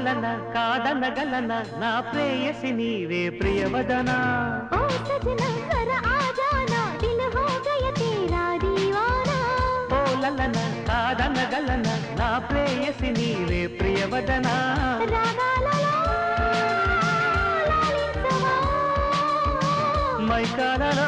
లలన కాదనగలన నా ప్రేయసి నీవే ప్రియవదనా ओ सजना जरा आ जाना दिल हो गया तेरा दीवाना ఓ లలన కాదనగలన నా ప్రేయసి నీవే ప్రియవదనా రాగాలలో లాలించవా మైకాలలో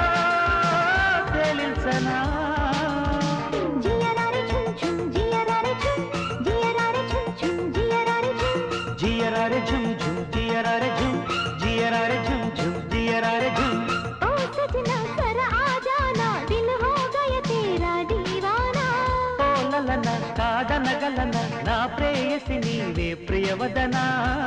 తేలించనా జియరారే చుం చుం జియరారే చుం జియరారే చుం చుం జియరారే చుం జియరారే ఝుమ్ ఝుమ్ జియరారే ఝుమ్ జియరారే ఝుమ్ ఝుమ్ జియరారే ఝుమ్ ओ सजना जरा आ जाना दिल हो गया तेरा दीवाना ఓ లలన కాదనగలన నా ప్రేయసి నీవే ప్రియవదనా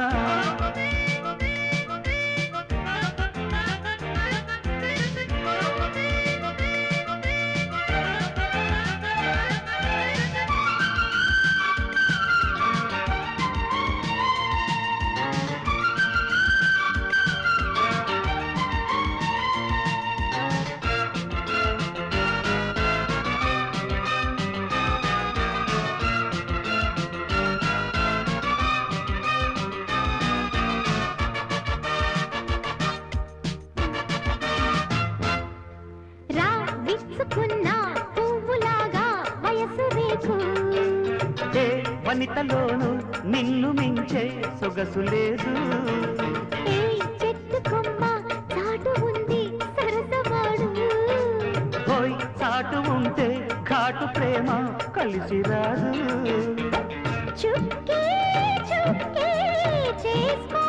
రా విచ్చుకున్న పువ్వులాగా వయసు రేకు ఏ వనితలోను నిన్ను మించే సొగసు లేదు ఏ చెట్టు కొమ్మ చాటు ఉంది సరసవాడు పోయి చాటు ఉంటే ఘాటు ప్రేమ కలిసి రాదు చుక్కే చుక్కే చేసుకో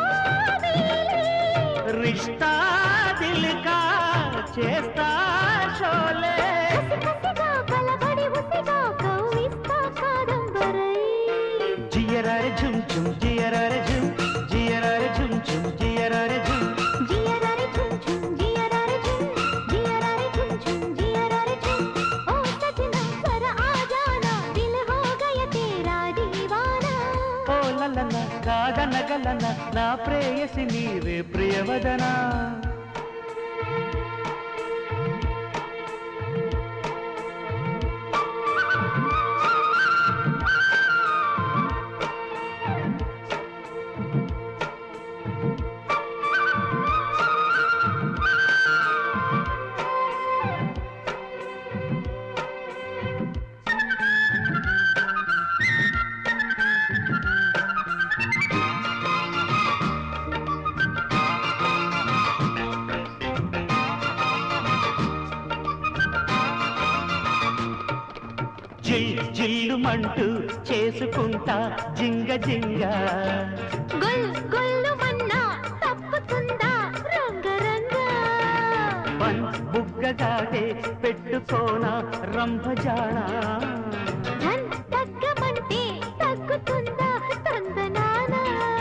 రిష్తా దిల్కా చేస్తా షోలే కసిగా కలబడి ఉసిగా కౌగిస్తా కాదంబరై జియరారే ఝుమ్ ఝుమ్ జియరారే ఝుమ్ జియరారే ఝుమ్ ఝుమ్ జియరారే ఝుమ్ జియరారే చుం చుం జియరారే చుం జియరారే చుం చుం జియరారే చుం ఓ సजना जरा आ जाना दिल हो गया तेरा दीवाना ఓ లలన కాదనగలన నా ప్రేయసి నీవే ప్రియవదనా జిల్ జిల్లుమంటూ చేసుకుంటా జింగ జింగ గుల్ గుల్లు మన్నా తప్పుతుందా రంగ రంగ వన్ బుగ్గగాడే పెట్టుకోనా రంభజానా ధన్ తగ్గమంటే తగ్గుతుందా తందనాన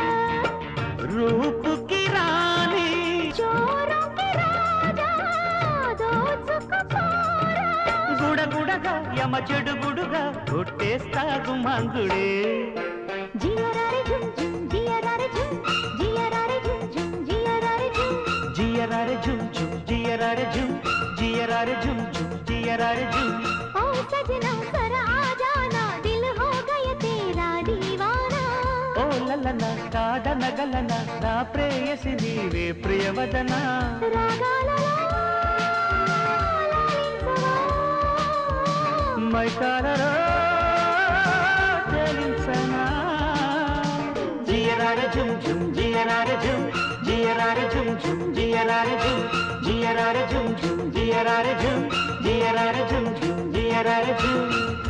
రూపుకి రాని చోరుకి రాజా దోచుకుపోరా గుడగుడగా యమ చెడుగుడుగా కొట్టేస్తా గుమాంగుడే జియరారే ఝుమ్ ఝుమ్ జియరారే ఝుమ్ జియరారే ఝుమ్ ఝుమ్ జియరారే ఝుమ్ జియరారే ఝుమ్ ఝుమ్ జియరారే ఝుమ్ జియరారే ఝుమ్ ఝుమ్ జియరారే ఝుమ్ ओ सजना जरा आ जाना दिल हो गया तेरा दीवाना ఓ లలన కాదనగలన నా ప్రేయసి నీవే ప్రియవదనా రాగాలలో లాలించవా మైకాలలో తేలించనా జియరారే ఝుమ్ ఝుమ్ జియరారే ఝుమ్ జియరారే ఝుమ్ ఝుమ్ జియరారే ఝుమ్ జియరారే ఝుమ్ ఝుమ్ జియరారే ఝుమ్ జియరారే ఝుమ్ ఝుమ్ జియరారే ఝుమ్